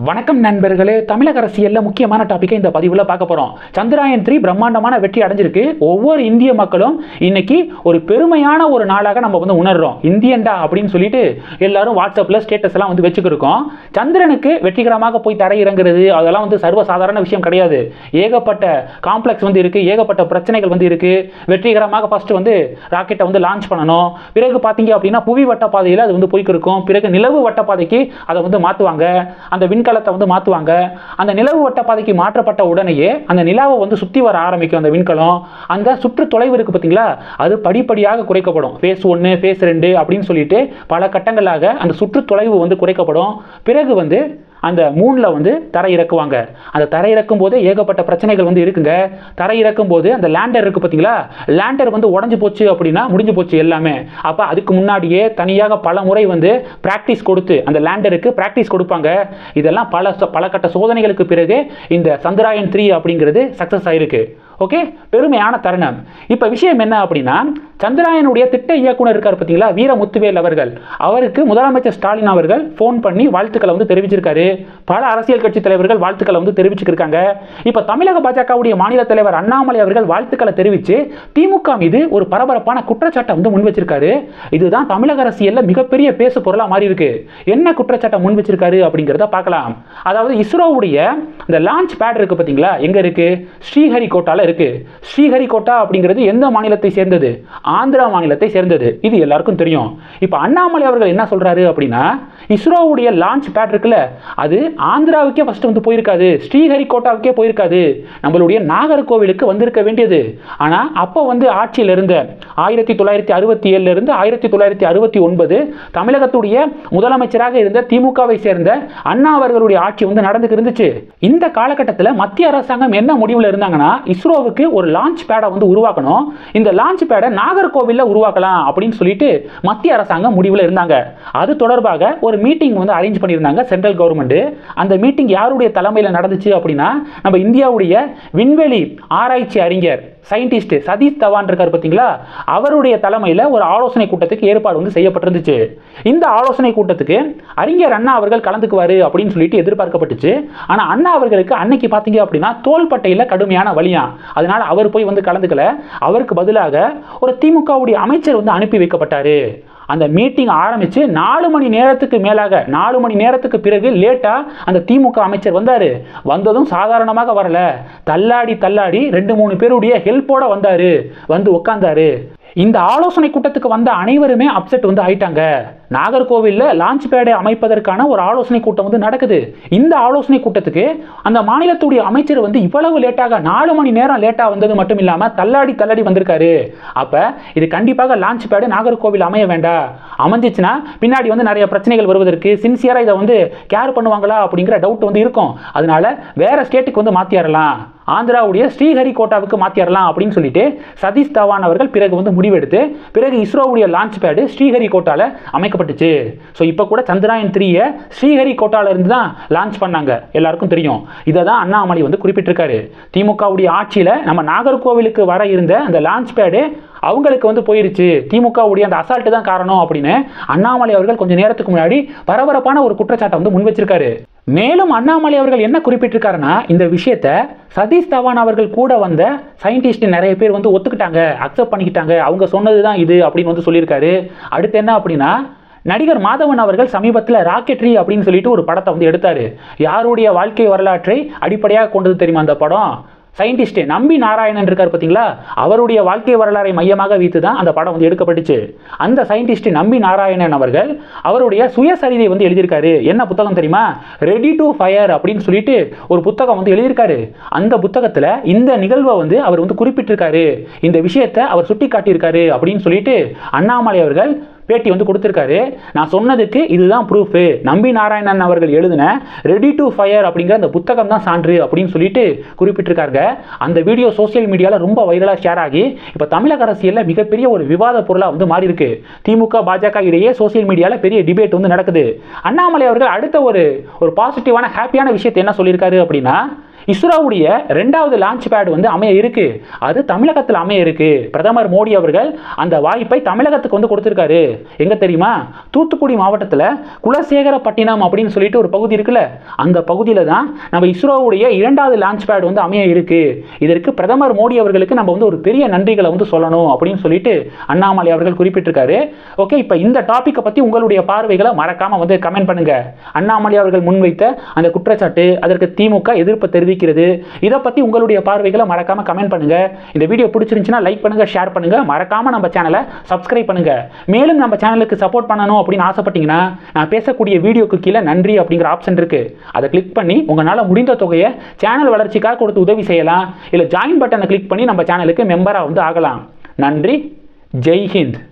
வணக்கம் நண்பர்களே தமிழக அரசியலில் முக்கியமான டாப்பிக்கை இந்த பதிவில் பார்க்க போகிறோம் சந்திராயன் த்ரீ பிரம்மாண்டமான வெற்றி அடைஞ்சிருக்கு ஒவ்வொரு இந்திய மக்களும் இன்னைக்கு ஒரு பெருமையான ஒரு நாளாக நம்ம வந்து உணர்றோம் இந்தியன்டா அப்படின்னு சொல்லிட்டு எல்லாரும் வாட்ஸ்அப்பில் ஸ்டேட்டஸ் எல்லாம் வந்து வச்சுக்கிருக்கோம் சந்திரனுக்கு வெற்றிகரமாக போய் தரை இறங்குறது அதெல்லாம் வந்து சர்வசாதாரண விஷயம் கிடையாது ஏகப்பட்ட காம்ப்ளெக்ஸ் வந்து இருக்குது ஏகப்பட்ட பிரச்சனைகள் வந்து இருக்குது வெற்றிகரமாக ஃபர்ஸ்ட் வந்து ராக்கெட்டை வந்து லான்ச் பண்ணணும் பிறகு பார்த்தீங்க அப்படின்னா புவி வட்ட பாதையில் அது வந்து போய்க்கு இருக்கும் பிறகு நிலவு வட்ட பாதைக்கு அதை வந்து மாற்றுவாங்க அந்த விண்கலத்தை வந்து மாற்றுவாங்க அந்த நிலவு வட்ட பாதைக்கு மாற்றப்பட்ட உடனேயே அந்த நிலாவை வந்து சுற்றி வர ஆரம்பிக்கும் அந்த விண்கலம் அந்த சுற்று தொலைவு இருக்குது பார்த்தீங்களா அது படிப்படியாக குறைக்கப்படும் ஃபேஸ் ஒன்று ஃபேஸ் ரெண்டு அப்படின்னு சொல்லிட்டு பல கட்டங்களாக அந்த சுற்று தொலைவு வந்து குறைக்கப்படும் பிறகு வந்து அந்த மூணில் வந்து தரை இறக்குவாங்க அந்த தரை இறக்கும் போது ஏகப்பட்ட பிரச்சனைகள் வந்து இருக்குங்க தரை இறக்கும் போது அந்த லேண்டர் இருக்குது பார்த்தீங்களா லேண்டர் வந்து உடஞ்சி போச்சு அப்படின்னா முடிஞ்சு போச்சு எல்லாமே அப்போ அதுக்கு முன்னாடியே தனியாக பல முறை வந்து ப்ராக்டிஸ் கொடுத்து அந்த லேண்டருக்கு ப்ராக்டிஸ் கொடுப்பாங்க இதெல்லாம் பல ச- பல கட்ட சோதனைகளுக்கு பிறகு இந்த சந்திராயன் த்ரீ அப்படிங்கிறது சக்ஸஸ் ஆயிருக்கு ஓகே பெருமையான தருணம் இப்போ விஷயம் என்ன அப்படின்னா சந்திராயனுடைய திட்ட இயக்குனர் இருக்கார் பார்த்தீங்களா வீர முத்துவேல் அவர்கள் அவருக்கு முதலமைச்சர் ஸ்டாலின் அவர்கள் ஃபோன் பண்ணி வாழ்த்துக்களை வந்து தெரிவிச்சிருக்காரு பல அரசியல் கட்சி தலைவர்கள் வாழ்த்துக்களை வந்து தெரிவிச்சிருக்காங்க இப்போ தமிழக பாஜகவுடைய மாநில தலைவர் அண்ணாமலை அவர்கள் வாழ்த்துக்களை தெரிவித்து திமுக மீது ஒரு பரபரப்பான குற்றச்சாட்டை வந்து முன் வச்சிருக்காரு இதுதான் தமிழக அரசியல்ல மிகப்பெரிய பேசு பொருளா மாறி இருக்கு என்ன குற்றச்சாட்டை முன் வச்சிருக்காரு அப்படிங்கிறத பார்க்கலாம் அதாவது இஸ்ரோவுடைய இந்த லான்ச் பேட் இருக்கு பார்த்தீங்களா எங்க இருக்கு ஸ்ரீஹரிகோட்டால இருக்கு ஸ்ரீஹரிகோட்டா அப்படிங்கிறது எந்த மாநிலத்தை சேர்ந்தது ஆந்திரா மாநிலத்தை சேர்ந்தது இது எல்லாருக்கும் தெரியும் இப்போ அண்ணாமலை அவர்கள் என்ன சொல்றாரு அப்படின்னா இஸ்ரோவுடைய லான்ச் பேட் இருக்குல்ல அது ஆந்திராவுக்கே ஃபர்ஸ்ட் வந்து போயிருக்காது ஸ்ரீஹரிகோட்டாவுக்கே போயிருக்காது நம்மளுடைய நாகர்கோவிலுக்கு வந்திருக்க வேண்டியது ஆனால் அப்போ வந்து ஆட்சியில் இருந்த ஆயிரத்தி தொள்ளாயிரத்தி அறுபத்தி ஏழுல இருந்து ஆயிரத்தி தொள்ளாயிரத்தி அறுபத்தி ஒன்பது தமிழகத்துடைய முதலமைச்சராக இருந்த திமுகவை சேர்ந்த அண்ணா அவர்களுடைய ஆட்சி வந்து நடந்துக்கு இருந்துச்சு இந்த காலகட்டத்தில் மத்திய அரசாங்கம் என்ன முடிவில் இருந்தாங்கன்னா இஸ்ரோவுக்கு ஒரு லான்ச் பேடை வந்து உருவாக்கணும் இந்த லான்ச் பேடை நாகர்கோவிலில் உருவாக்கலாம் அப்படின்னு சொல்லிட்டு மத்திய அரசாங்கம் முடிவில் இருந்தாங்க அது தொடர்பாக ஒரு மீட்டிங் வந்து அரேஞ்ச் பண்ணியிருந்தாங்க சென்ட்ரல் கவர்மெண்ட் அந்த மீட்டிங் யாருடைய தலைமையில் நடந்துச்சு அப்படின்னா நம்ம இந்தியாவுடைய விண்வெளி ஆராய்ச்சி அறிஞர் சயின்டிஸ்ட் சதீஷ் தவான் இருக்கார் பார்த்தீங்களா அவருடைய தலைமையில் ஒரு ஆலோசனை கூட்டத்துக்கு ஏற்பாடு வந்து செய்யப்பட்டிருந்துச்சு இந்த ஆலோசனை கூட்டத்துக்கு அறிஞர் அண்ணா அவர்கள் கலந்துக்குவாரு அப்படின்னு சொல்லிட்டு எதிர்பார்க்கப்பட்டுச்சு ஆனால் அண்ணா அவர்களுக்கு அன்னைக்கு பார்த்தீங்க அப்படின்னா தோள்பட்டையில் கடுமையான வலியா அதனால அவர் போய் வந்து கலந்துக்கல அவருக்கு பதிலாக ஒரு திமுகவுடைய அமைச்சர் வந்து அனுப்பி வைக்கப்பட்டாரு அந்த மீட்டிங் ஆரம்பிச்சு நாலு மணி நேரத்துக்கு மேலாக நாலு மணி நேரத்துக்கு பிறகு லேட்டா அந்த திமுக அமைச்சர் வந்தாரு வந்ததும் சாதாரணமாக வரல தள்ளாடி தள்ளாடி ரெண்டு மூணு பேருடைய ஹெல்ப்போட வந்தாரு வந்து உட்கார்ந்தாரு இந்த ஆலோசனை கூட்டத்துக்கு வந்த அனைவருமே அப்செட் வந்து ஆயிட்டாங்க நாகர்கோவிலில் லான்ச் பேடை அமைப்பதற்கான ஒரு ஆலோசனை கூட்டம் வந்து நடக்குது இந்த ஆலோசனை கூட்டத்துக்கு அந்த மாநிலத்துடைய அமைச்சர் வந்து இவ்வளவு லேட்டாக நாலு மணி நேரம் லேட்டாக வந்தது மட்டும் இல்லாமல் தள்ளாடி தள்ளாடி வந்திருக்காரு அப்போ இது கண்டிப்பாக லான்ச் பேடு நாகர்கோவில் அமைய வேண்டாம் அமைஞ்சிச்சுன்னா பின்னாடி வந்து நிறைய பிரச்சனைகள் வருவதற்கு சின்சியராக இதை வந்து கேர் பண்ணுவாங்களா அப்படிங்கிற டவுட் வந்து இருக்கும் அதனால வேற ஸ்டேட்டுக்கு வந்து மாற்றிடலாம் ஆந்திராவுடைய ஸ்ரீஹரிகோட்டாவுக்கு மாற்றிடலாம் அப்படின்னு சொல்லிட்டு சதீஷ் தவான் அவர்கள் பிறகு வந்து முடிவெடுத்து பிறகு இஸ்ரோவுடைய லான்ச் பேடு ஸ்ரீஹரிகோட்டால அமைக்கப்பட்டுச்சு ஸோ இப்போ கூட சந்திராயன் த்ரீயை ஸ்ரீஹரிகோட்டால இருந்து தான் லான்ச் பண்ணாங்க எல்லாருக்கும் தெரியும் இதை தான் அண்ணாமலை வந்து குறிப்பிட்டிருக்காரு திமுகவுடைய ஆட்சியில் நம்ம நாகர்கோவிலுக்கு வர இருந்த அந்த லான்ச் பேடு அவங்களுக்கு வந்து போயிருச்சு திமுகவுடைய அந்த அசால்ட்டு தான் காரணம் அப்படின்னு அண்ணாமலை அவர்கள் கொஞ்சம் நேரத்துக்கு முன்னாடி பரபரப்பான ஒரு குற்றச்சாட்டை வந்து முன் வச்சிருக்காரு மேலும் அண்ணாமலை அவர்கள் என்ன குறிப்பிட்டிருக்காருன்னா இந்த விஷயத்த சதீஷ் தவான் அவர்கள் கூட வந்த சயின்டிஸ்ட் நிறைய பேர் வந்து ஒத்துக்கிட்டாங்க அக்செப்ட் பண்ணிக்கிட்டாங்க அவங்க சொன்னது தான் இது அப்படின்னு வந்து சொல்லியிருக்காரு அடுத்து என்ன அப்படின்னா நடிகர் மாதவன் அவர்கள் சமீபத்தில் ராக்கெட்ரி அப்படின்னு சொல்லிட்டு ஒரு படத்தை வந்து எடுத்தாரு யாருடைய வாழ்க்கை வரலாற்றை அடிப்படையாக கொண்டது தெரியுமா அந்த படம் சயின்டிஸ்ட் நம்பி நாராயணன் இருக்கார் பார்த்தீங்களா அவருடைய வாழ்க்கை வரலாறை மையமாக வைத்து தான் அந்த படம் வந்து எடுக்கப்பட்டுச்சு அந்த சயின்டிஸ்ட் நம்பி நாராயணன் அவர்கள் அவருடைய சுயசரிதை வந்து எழுதியிருக்காரு என்ன புத்தகம் தெரியுமா ரெடி டு ஃபயர் அப்படின்னு சொல்லிட்டு ஒரு புத்தகம் வந்து எழுதியிருக்காரு அந்த புத்தகத்தில் இந்த நிகழ்வை வந்து அவர் வந்து குறிப்பிட்டிருக்காரு இந்த விஷயத்தை அவர் சுட்டி காட்டியிருக்காரு அப்படின்னு சொல்லிட்டு அண்ணாமலை அவர்கள் பேட்டி வந்து கொடுத்துருக்காரு நான் சொன்னதுக்கு இதுதான் ப்ரூஃபு நம்பி நாராயணன் அவர்கள் எழுதின ரெடி டு ஃபயர் அப்படிங்கிற அந்த புத்தகம் தான் சான்று அப்படின்னு சொல்லிட்டு குறிப்பிட்டிருக்காங்க அந்த வீடியோ சோஷியல் மீடியாவில் ரொம்ப வைரலாக ஷேர் ஆகி இப்போ தமிழக அரசியலில் மிகப்பெரிய ஒரு விவாத பொருளாக வந்து மாறி இருக்கு திமுக பாஜக இடையே சோஷியல் மீடியாவில் பெரிய டிபேட் வந்து நடக்குது அண்ணாமலை அவர்கள் அடுத்த ஒரு ஒரு பாசிட்டிவான ஹாப்பியான விஷயத்தை என்ன சொல்லியிருக்காரு அப்படின்னா இஸ்ரோவுடைய ரெண்டாவது லான்ச் பேட் வந்து அமைய இருக்கு அது தமிழகத்தில் அமைய இருக்கு பிரதமர் மோடி அவர்கள் அந்த வாய்ப்பை தமிழகத்துக்கு வந்து கொடுத்துருக்காரு எங்க தெரியுமா தூத்துக்குடி மாவட்டத்தில் குலசேகரப்பட்டினம் அப்படின்னு சொல்லிட்டு ஒரு பகுதி இருக்குல்ல அந்த பகுதியில் தான் நம்ம இஸ்ரோவுடைய இரண்டாவது லான்ச் பேட் வந்து அமைய இருக்கு இதற்கு பிரதமர் மோடி அவர்களுக்கு நம்ம வந்து ஒரு பெரிய நன்றிகளை வந்து சொல்லணும் அப்படின்னு சொல்லிட்டு அண்ணாமலை அவர்கள் குறிப்பிட்டிருக்காரு ஓகே இப்போ இந்த டாப்பிக்கை பற்றி உங்களுடைய பார்வைகளை மறக்காம வந்து கமெண்ட் பண்ணுங்க அண்ணாமலை அவர்கள் முன்வைத்த அந்த குற்றச்சாட்டு அதற்கு திமுக எதிர்ப்பு தெரிவிக்கிறது இதை பற்றி உங்களுடைய பார்வைகளை மறக்காம கமெண்ட் பண்ணுங்க இந்த வீடியோ பிடிச்சிருந்துச்சுன்னா லைக் பண்ணுங்க ஷேர் பண்ணுங்க மறக்காம நம்ம சேனலை சப்ஸ்கிரைப் பண்ணுங்க மேலும் நம்ம சேனலுக்கு சப்போர்ட் பண்ணணும் அப்படின்னு ஆசைப்பட்டீங்கன்னா நான் பேசக்கூடிய வீடியோக்கு கீழே நன்றி அப்படிங்கிற ஆப்ஷன் இருக்கு அதை கிளிக் பண்ணி உங்களால் முடிந்த தொகையை சேனல் வளர்ச்சிக்காக கொடுத்து உதவி செய்யலாம் இல்லை ஜாயின் பட்டனை கிளிக் பண்ணி நம்ம சேனலுக்கு மெம்பராக வந்து ஆகலாம் நன்றி ஜெய் ஹிந்த்